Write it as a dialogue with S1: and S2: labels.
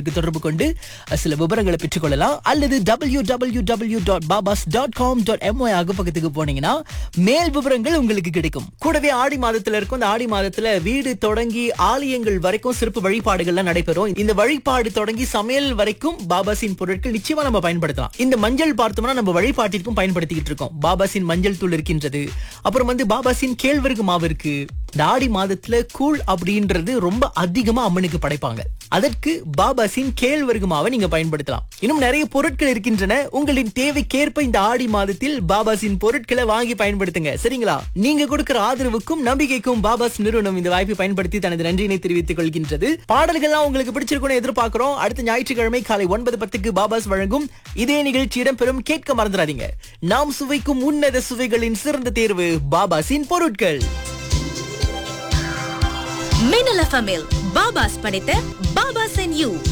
S1: நிலையத்திற்கு தொடர்பு கொண்டு சில விவரங்களை பெற்றுக்கொள்ளலாம் அல்லது W W W dot Babas dot com dot M Y அகப்பக்கத்துக்கு போனீங்கன்னா மேல் விவரங்கள் உங்களுக்கு கிடைக்கும் கூடவே ஆடி மாதத்துல இருக்கும் இந்த ஆடி மாதத்துல வீடு தொடங்கி ஆலயங்கள் வரைக்கும் சிறப்பு வழிபாடுகள்லாம் நடைபெறும் இந்த வழிபாடு தொடங்கி சமையல் வரைக்கும் பாபாசின் பொருட்கள் நிச்சயமா நம்ம பயன்படுத்தலாம் இந்த மஞ்சள் பார்த்தோம்னா நம்ம வழிபாட்டிற்கும் பயன்படுத்திக்கிட்டு இருக்கோம் பாபாசின் மஞ்சள் தூள் இருக்கின்றது அப்புறம் வந்து பாபாசின் கேழ்வரகு மாவு இருக்கு இந்த ஆடி மாதத்துல கூழ் அப்படின்றது ரொம்ப அதிகமா அம்மனுக்கு படைப்பாங்க அதற்கு பாபாசின் கேழ்வரகு மாவை நீங்க பயன்படுத்தலாம் இன்னும் நிறைய பொருட்கள் இருக்கின்றன உங்களின் தேவைக்கேற்ப இந்த ஆடி மாதத்தில் பாபாசின் பொருட்களை வாங்கி பயன்படுத்துங்க சரிங்களா நீங்க கொடுக்கிற ஆதரவுக்கும் நம்பிக்கைக்கும் பாபாஸ் நிறுவனம் இந்த வாய்ப்பை பயன்படுத்தி தனது நன்றியினை தெரிவித்துக் கொள்கின்றது பாடல்கள்லாம் உங்களுக்கு பிடிச்சிருக்கும்னு எதிர்பார்க்கிறோம் அடுத்த ஞாயிற்றுக்கிழமை காலை ஒன்பது பத்துக்கு பாபாஸ் வழங்கும் இதே நிகழ்ச்சி இடம்பெறும் கேட்க மறந்துடாதீங்க நாம் சுவைக்கும் உன்னத சுவைகளின் சிறந்த தேர்வு பாபாசின் பொருட்கள்
S2: மின்னல் எஃப்எம்மில் பாபாஸ் படைத்த பாபாஸ் அண்ட் யூ